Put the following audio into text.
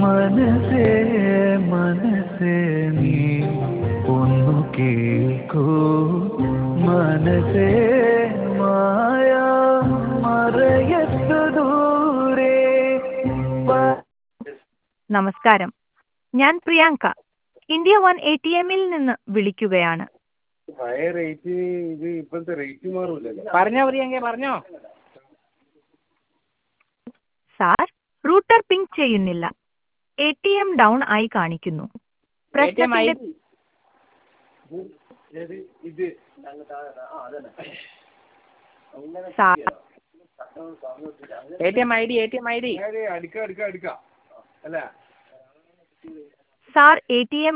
മനസ്സേ മനസ്സേ നീ ഒന്നു കേൾക്കൂ മനസ്സേ മായ മറയത്തു ദൂരെ പ- നമസ്കാരം ഞാൻ Priyanka India one A T എമ്മിൽ നിന്ന് വിളിക്കുകയാണ് പഴയ റേറ്റ് ഇത് ഇപ്പോഴത്തെ റേറ്റ് മാറൂലല്ലോ പറഞ്ഞോ പ്രിയങ്കേ പറഞ്ഞോ സാർ റൂട്ടർ പിങ് ചെയ്യുന്നില്ല എ ടി എം ഡൗൺ ആയി കാണിക്കുന്നു പ്രശ്നത്തിന്റെ ഏത് ഇത് sir A T M I D A T M I D അടിക്ക അടിക്ക അടിക്ക അല്ല സാർ എ ടി എം